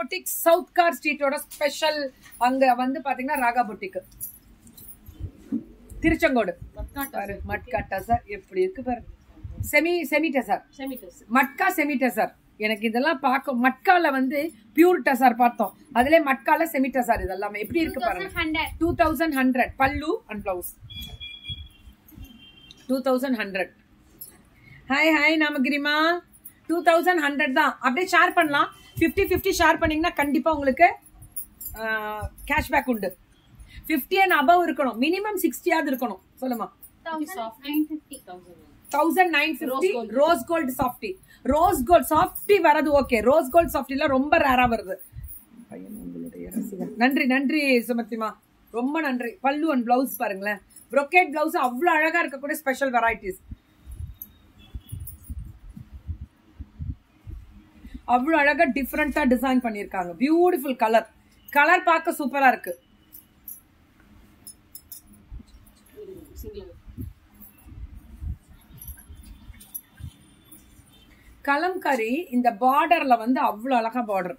Boutique south car ஸ்ட்ரீட்டோட special அங்க வந்து பாத்தீங்கன்னா ராகா புட்டிக் திருச்செங்கோடு பாரு மட்கா டசர் எப்படி இருக்கு பாரு semi semi tussar matka semi tussar எனக்கு இதெல்லாம் பார்க்க மட்கால வந்து பியூர் டசர் பார்த்தோம் அதுல மட்கால செமி டசர் இதெல்லாமே எப்படி இருக்கு பாருங்க hundred two thousand hundred pallu and blouse two thousand hundred hi hi நாமகிரிமா டூ தௌசண்ட் ஹண்ட்ரட் தான் அப்படியே ஷேர் பண்ணலாம் ஃபிஃப்டி ஃபிஃப்டி ஷேர் பண்ணீங்கன்னா கண்டிப்பா உங்களுக்கு கேஷ்பேக் உண்டு ஃபிஃப்டி அண்ட் அபவ் இருக்கணும் மினிமம் சிக்ஸ்டியாவது இருக்கணும் சொல்லுமா thousand nine fifty thousand nine fifty rose gold softy rose gold softy வரது ஓகே ரோஸ் கோல்ட் சாஃப்டில ரொம்ப ரேரா வருது பையன் உங்களுடைய ரசிகன் நன்றி நன்றி சுமத்திமா ரொம்ப நன்றி பல்லு அண்ட் பிளவுஸ் பாருங்களேன் brocade பிளவுஸ் அவ்வளவு அழகா இருக்கக்கூடிய ஸ்பெஷல் வெரைட்டிஸ் அவ்வளவு அழகா டிஃப்ரெண்டா டிசைன் பண்ணிருக்காங்க பியூட்டிஃபுல் கலர் கலர் பார்க்க சூப்பரா இருக்கு கலம்கரி இந்த பார்டர்ல வந்து அவ்வளவு அழகா பார்டர்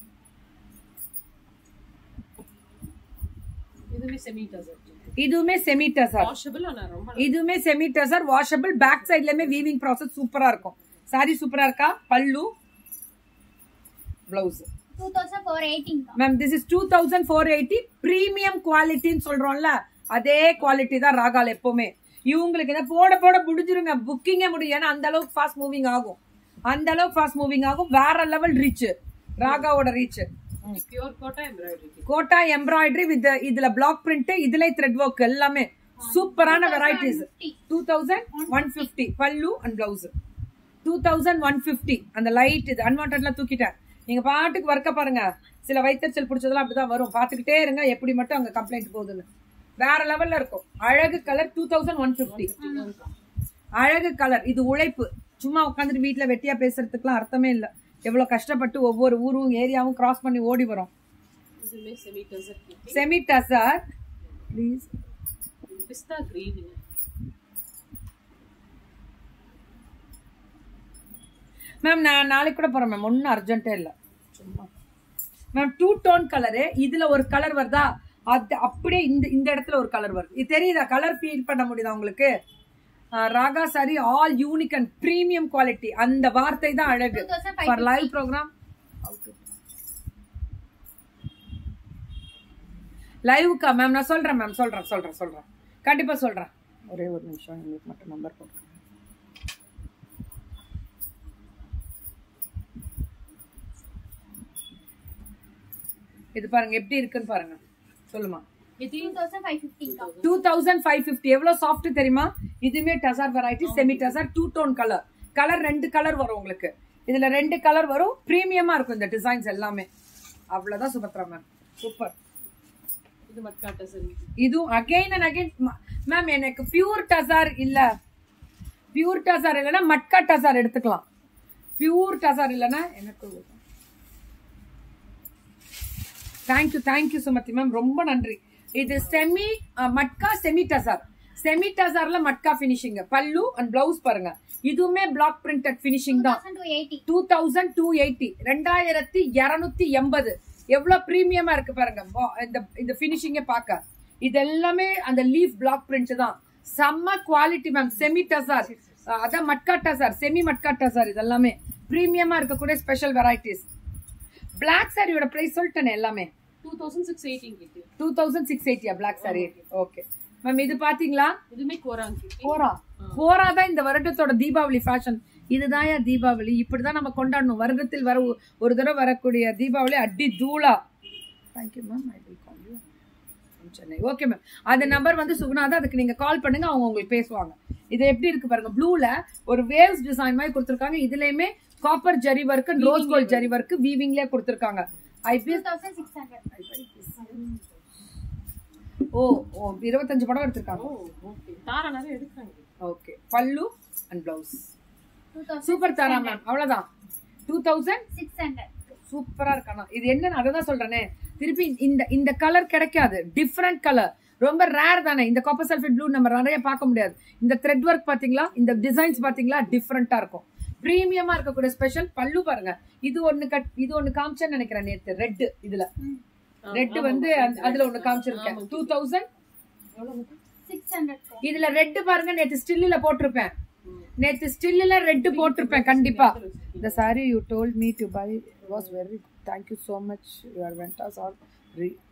இதுவே செமி டசர் இதுவுமே செமி டசர் வாஷபிள் ஆனா ரொம்ப இதுவுமே செமி டசர் வாஷபிள் பேக் சைட்லயுமே வீவிங் ப்ராசஸ் சூப்பரா இருக்கும் சாரி சூப்பரா இருக்கா pallu blouse two thousand four எயிட்டிங்க ma'am this is two thousand four eighty premium குவாலிட்டின்னு சொல்றோம்ல அதே குவாலிட்டி தான் ராகால் எப்பவுமே இவங்களுக்கு இதை போட போட முடிஞ்சிருங்க புக்கிங்கே முடியும் ஏன்னா அந்த அளவுக்கு ஃபாஸ்ட் மூவிங் ஆகும் அந்த அளவுக்கு ஃபாஸ்ட் மூவிங் ஆகும் வேற லெவல் ரீச் ராகாவோட reach pure gota embroidery gota embroidery with இதுல பிளாக் பிரிண்ட் இதுல த்ரெட் ஒர்க் எல்லாமே சூப்பரான varieties two thousand one fifty pallu and blouse two thousand one fifty அந்த லைட் இது அன்வான்ட்லாம் தூக்கிட்டேன் நீங்க பாட்டுக்கு ஒர்க்க பாருங்க சில வைத்தறிச்சல் பிடிச்சதெல்லாம் அப்படிதான் வரும் பாத்துக்கிட்டே இருங்க எப்படி மட்டும் அங்க கம்ப்ளைண்ட் போகுதுன்னு வேற லெவல்ல இருக்கும் அழகு colour two thousand one fifty அழகு கலர் இது உழைப்பு சும்மா உட்காந்துட்டு வீட்ல வெட்டியா பேசுறதுக்குலாம் அர்த்தமே இல்ல எவ்வளவு கஷ்டப்பட்டு ஒவ்வொரு ஊரும் ஏரியாவும் கிராஸ் பண்ணி ஓடி வரும் இதுமே semi tussar semi tussar please இது பிஸ்தா கிரீன் மேம் நான் நாளைக்கு கூட போறேன் மேம் ஒன்றும் அர்ஜென்ட்டே இல்லை சும்மா மேம் டூ டோன் கலரு இதுல ஒரு கலர் வருதா அது அப்படியே இந்த இந்த இடத்துல ஒரு கலர் வருது இது தெரியுதா கலர் ஃபீல் பண்ண முடியுதா உங்களுக்கு ஆஹ் Raga sari all unique and premium quality அந்த வார்த்தை தான் அழகு 2550. ஃபார் லைவ் ப்ரோக்ராம் லைவுக்கா மேம் நான் சொல்றேன் மேம் சொல்றேன் சொல்றேன் சொல்றேன் கண்டிப்பா சொல்றேன் ஒரே ஒரு நிமிஷம் எங்களுக்கு மட்டும் நம்பர் போட்டு இது பாருங்க எப்படி இருக்குன்னு பாருங்க சொல்லுமா டூ தௌசண்ட் ஃபைவ் ஃபிஃப்டிங்க டூ தௌசண்ட் ஃபைவ் ஃபிஃப்டி எவ்வளவு சாஃப்ட் தெரியுமா இதுவுமே tussar variety semi tussar two tone colour colour ரெண்டு கலர் வரும் உங்களுக்கு இதுல ரெண்டு கலர் வரும் பிரீமியமா இருக்கும் இந்த டிசைன்ஸ் எல்லாமே அவ்வளவுதான் சுபத்ரா மேம் சூப்பர் இது மட்கா டசர் இதுவும் அகைன் அண்ட் அகைன் மேம் எனக்கு பியூர் டசார் இல்ல பியூர் டசார் இல்லைன்னா மட்கா டசார் எடுத்துக்கலாம் பியூர் டசார் இல்லைன்னா எனக்கு தேங்க்யூ தேங்க்யூ சுமதி மேம் ரொம்ப நன்றி இது semi matka semi tussar semi டசார்ல matka finishing pallu and blouse பாருங்க இதுவுமே பிளாக் பிரிண்டட் பினிஷிங் தான் thousand two eighty two thousand two eighty ரெண்டாயிரத்தி இருநூத்தி எண்பது எவ்வளவு பிரீமியமா இருக்கு பாருங்க வா- இந்த இந்த பினிஷிங்க பார்க்க இது எல்லாமே அந்த லீஃப் பிளாக் பிரிண்ட் தான் செம்ம குவாலிட்டி மேம் செமி டசார் அதான் மட்கா டசார் செமி மட்கா டசார் இது எல்லாமே பிரீமியமா இருக்கக்கூடிய ஸ்பெஷல் வெரைட்டிஸ் பிளாக் சாரியோட பிரைஸ் சொல்லிட்டேனே எல்லாமே டூ தௌசண்ட் சிக்ஸ் எயிட்டின் கிட்டு டூ தௌசண்ட் சிக்ஸ் எயிட்டியா பிளாக் சாரி ஓகே மேம் இது பாத்தீங்களா இதுமே கோராங் கிட்டு கோரா கோரா தான் இந்த வருடத்தோட தீபாவளி ஃபேஷன் இதுதான் ஏன் தீபாவளி இப்படிதான் நம்ம கொண்டாடணும் வருடத்தில் வர ஒ- ஒரு தடவை வரக்கூடிய தீபாவளி அடி தூளா thank you ma'am I will call you Chennai okay ma'am அந்த நம்பர் வந்து சுகுணா தான் அதுக்கு நீங்க கால் பண்ணுங்க அவங்க உங்களுக்கு பேசுவாங்க இது எப்படி இருக்கு பாருங்க ப்ளூல ஒரு வேவ்ஸ் டிசைன் மாதிரி கொடுத்துருக்காங்க இதுலயுமே copper zari work rose gold zari work வீவிங்லயே கொடுத்துருக்காங்க ஐ டூ தௌசண்ட் சிக்ஸ் ஹண்ட்ரட் ஓ ஓ இருபத்தஞ்சு படம் எடுத்திருக்காங்க ஓ ஓகே தாரா நிறைய எடுக்கிறாங்க okay pallu and blouse two thousand super Thara ma'am அவ்வளவுதான் டூ தௌசண்ட் சிக்ஸ் ஹண்ட்ரட் சூப்பரா இருக்கானா இது என்னன்னு அதை தான் சொல்றேனே திருப்பி இந்த இந்த கலர் கிடைக்காது டிஃப்ரெண்ட் கலர் ரொம்ப ரேர் தானே இந்த காப்பர் சல்ஃபேட் ப்ளூ நம்ம நிறைய பார்க்க முடியாது இந்த த்ரெட் ஒர்க் பாத்தீங்களா இந்த டிசைன்ஸ் பாத்தீங்களா டிஃப்ரெண்டா இருக்கும் பிரீமியமா இருக்கக்கூடிய ஸ்பெஷல் பல்லு பாருங்க இது ஒண்ணு கட் இது ஒண்ணு காமிச்சேன்னு நினைக்கிறேன் நேத்து ரெட் இதுல ரெட் வந்து அந்த- அதுல ஒண்ணு காமிச்சிருக்கேன் டூ தௌசண்ட் சிக்ஸ் ஹண்ட்ரட் இதுல ரெட் பாருங்க நேத்து ஸ்டில்ல போட்டிருப்பேன் நேத்து ஸ்டில்ல ரெட் போட்டிருப்பேன் கண்டிப்பா the saree you told me to buy was very thank you so much your ventas are re-